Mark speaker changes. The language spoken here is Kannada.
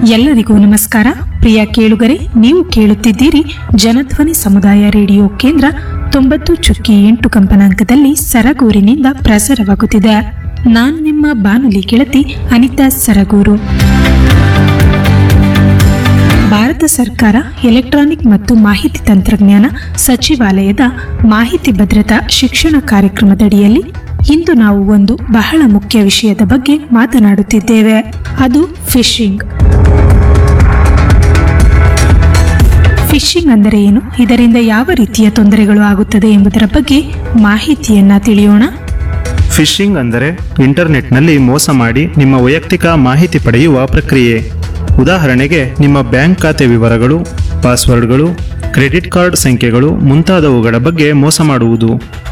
Speaker 1: ಎಲ್ಲರಿಗೂ ನಮಸ್ಕಾರ ಪ್ರಿಯ ಕೇಳುಗರೆ ನೀವು ಕೇಳುತ್ತಿದ್ದೀರಿ ಜನಧ್ವನಿ ಸಮುದಾಯ ರೇಡಿಯೋ ಕೇಂದ್ರ ತೊಂಬತ್ತು ಚುಕ್ಕಿ ಎಂಟು ಕಂಪನಾಂಕದಲ್ಲಿ ಸರಗೂರಿನಿಂದ ಪ್ರಸಾರವಾಗುತ್ತಿದೆ ನಾನು ನಿಮ್ಮ ಬಾನುಲಿ ಗೆಳತಿ ಅನಿತಾ ಸರಗೂರು ಭಾರತ ಸರ್ಕಾರ ಎಲೆಕ್ಟ್ರಾನಿಕ್ ಮತ್ತು ಮಾಹಿತಿ ತಂತ್ರಜ್ಞಾನ ಸಚಿವಾಲಯದ ಮಾಹಿತಿ ಭದ್ರತಾ ಶಿಕ್ಷಣ ಕಾರ್ಯಕ್ರಮದಡಿಯಲ್ಲಿ ಇಂದು ನಾವು ಒಂದು ಬಹಳ ಮುಖ್ಯ ವಿಷಯದ ಬಗ್ಗೆ ಮಾತನಾಡುತ್ತಿದ್ದೇವೆ ಅದು ಫಿಶಿಂಗ್ ಫಿಶಿಂಗ್ ಅಂದರೆ ಏನು ಇದರಿಂದ ಯಾವ ರೀತಿಯ ತೊಂದರೆಗಳು ಆಗುತ್ತದೆ ಎಂಬುದರ ಬಗ್ಗೆ ಮಾಹಿತಿಯನ್ನ ತಿಳಿಯೋಣ
Speaker 2: ಫಿಶಿಂಗ್ ಅಂದರೆ ಇಂಟರ್ನೆಟ್ನಲ್ಲಿ ಮೋಸ ಮಾಡಿ ನಿಮ್ಮ ವೈಯಕ್ತಿಕ ಮಾಹಿತಿ ಪಡೆಯುವ ಪ್ರಕ್ರಿಯೆ ಉದಾಹರಣೆಗೆ ನಿಮ್ಮ ಬ್ಯಾಂಕ್ ಖಾತೆ ವಿವರಗಳು ಪಾಸ್ವರ್ಡ್ಗಳು ಕ್ರೆಡಿಟ್ ಕಾರ್ಡ್ ಸಂಖ್ಯೆಗಳು ಮುಂತಾದವುಗಳ ಬಗ್ಗೆ ಮೋಸ ಮಾಡುವುದು